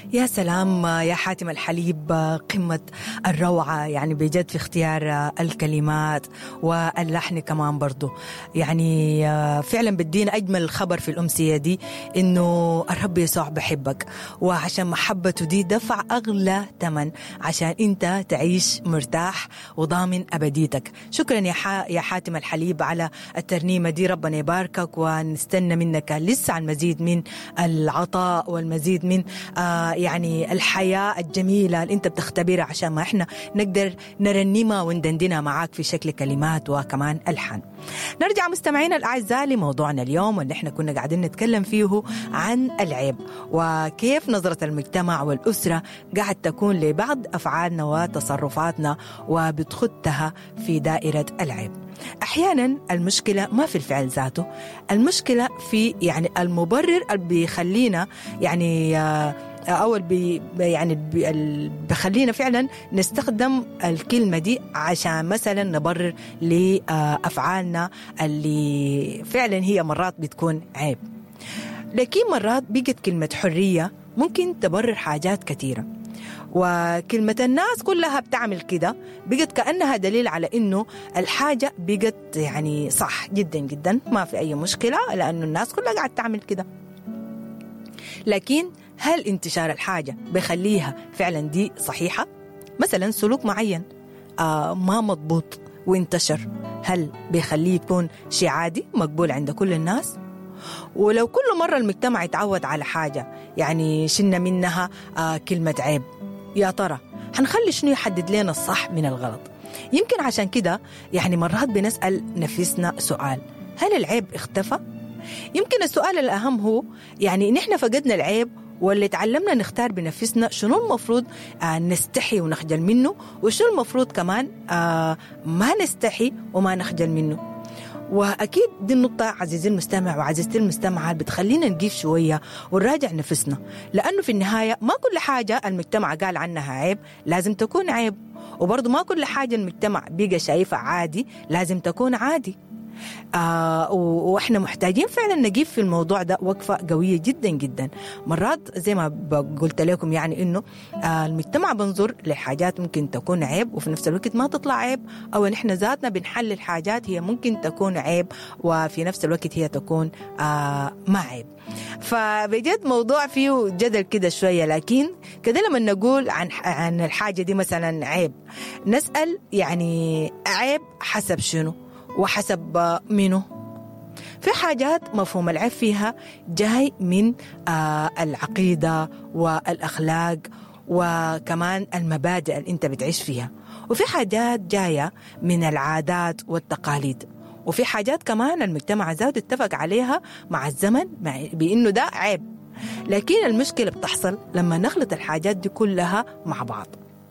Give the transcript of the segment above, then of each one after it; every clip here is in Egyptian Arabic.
يا سلام يا حاتم الحليب قمة الروعة يعني بجد في اختيار الكلمات واللحن كمان برضو يعني فعلا بدينا أجمل خبر في الأمسية دي إنه الرب يسوع بحبك وعشان محبته دي دفع أغلى ثمن عشان أنت تعيش مرتاح وضامن أبديتك شكرا يا, يا حاتم الحليب على الترنيمة دي ربنا يباركك ونستنى منك لسه عن مزيد من العطاء والمزيد من آه يعني الحياة الجميلة اللي أنت بتختبرها عشان ما إحنا نقدر نرنمها وندندنها معاك في شكل كلمات وكمان ألحان نرجع مستمعينا الأعزاء لموضوعنا اليوم واللي إحنا كنا قاعدين نتكلم فيه عن العيب وكيف نظرة المجتمع والأسرة قاعد تكون لبعض أفعالنا وتصرفاتنا وبتخدها في دائرة العيب احيانا المشكله ما في الفعل ذاته المشكله في يعني المبرر اللي بيخلينا يعني او بي يعني بخلينا فعلا نستخدم الكلمه دي عشان مثلا نبرر لافعالنا اللي فعلا هي مرات بتكون عيب لكن مرات بقت كلمه حريه ممكن تبرر حاجات كثيره وكلمة الناس كلها بتعمل كده بقت كأنها دليل على إنه الحاجة بقت يعني صح جدا جدا ما في أي مشكلة لأنه الناس كلها قاعد تعمل كده لكن هل انتشار الحاجة بخليها فعلا دي صحيحة؟ مثلا سلوك معين آه ما مضبوط وانتشر هل بيخليه يكون شيء عادي مقبول عند كل الناس؟ ولو كل مرة المجتمع يتعود على حاجة يعني شلنا منها آه كلمة عيب يا ترى حنخلي شنو يحدد لنا الصح من الغلط يمكن عشان كده يعني مرات بنسأل نفسنا سؤال هل العيب اختفى؟ يمكن السؤال الأهم هو يعني نحن فقدنا العيب واللي تعلمنا نختار بنفسنا شنو المفروض آه نستحي ونخجل منه وشنو المفروض كمان آه ما نستحي وما نخجل منه واكيد دي النقطة عزيزي المستمع وعزيزتي المستمعة بتخلينا نقيف شوية ونراجع نفسنا لأنه في النهاية ما كل حاجة المجتمع قال عنها عيب لازم تكون عيب وبرضه ما كل حاجة المجتمع بقى شايفها عادي لازم تكون عادي آه واحنا محتاجين فعلا نقيف في الموضوع ده وقفه قويه جدا جدا مرات زي ما قلت لكم يعني انه آه المجتمع بنظر لحاجات ممكن تكون عيب وفي نفس الوقت ما تطلع عيب او نحن ذاتنا بنحلل حاجات هي ممكن تكون عيب وفي نفس الوقت هي تكون آه ما عيب فبجد موضوع فيه جدل كده شويه لكن كده لما نقول عن عن الحاجه دي مثلا عيب نسال يعني عيب حسب شنو وحسب منه في حاجات مفهوم العيب فيها جاي من آه العقيدة والأخلاق وكمان المبادئ اللي انت بتعيش فيها وفي حاجات جاية من العادات والتقاليد وفي حاجات كمان المجتمع ذاته اتفق عليها مع الزمن بأنه ده عيب لكن المشكلة بتحصل لما نخلط الحاجات دي كلها مع بعض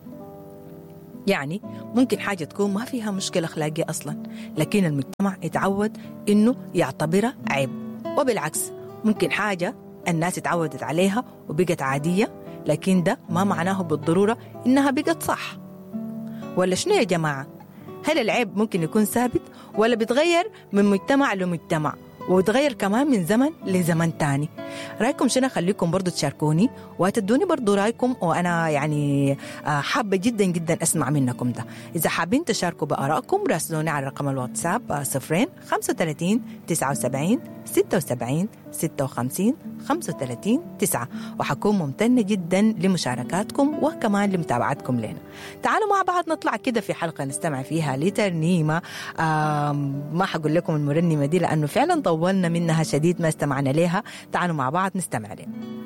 يعني ممكن حاجة تكون ما فيها مشكلة أخلاقية أصلا لكن المجتمع يتعود إنه يعتبرها عيب وبالعكس ممكن حاجة الناس اتعودت عليها وبقت عادية لكن ده ما معناه بالضرورة إنها بقت صح ولا شنو يا جماعة هل العيب ممكن يكون ثابت ولا بيتغير من مجتمع لمجتمع وتغير كمان من زمن لزمن تاني رايكم شنو خليكم برضو تشاركوني وتدوني برضو رايكم وانا يعني حابة جدا جدا اسمع منكم ده اذا حابين تشاركوا بارائكم راسلوني على رقم الواتساب صفرين 35 79 76 56 35 9 وحكون ممتنة جدا لمشاركاتكم وكمان لمتابعتكم لنا تعالوا مع بعض نطلع كده في حلقة نستمع فيها لترنيمة ما حقول لكم المرنمة دي لأنه فعلا طولنا منها شديد ما استمعنا لها تعالوا مع بعض نستمع لها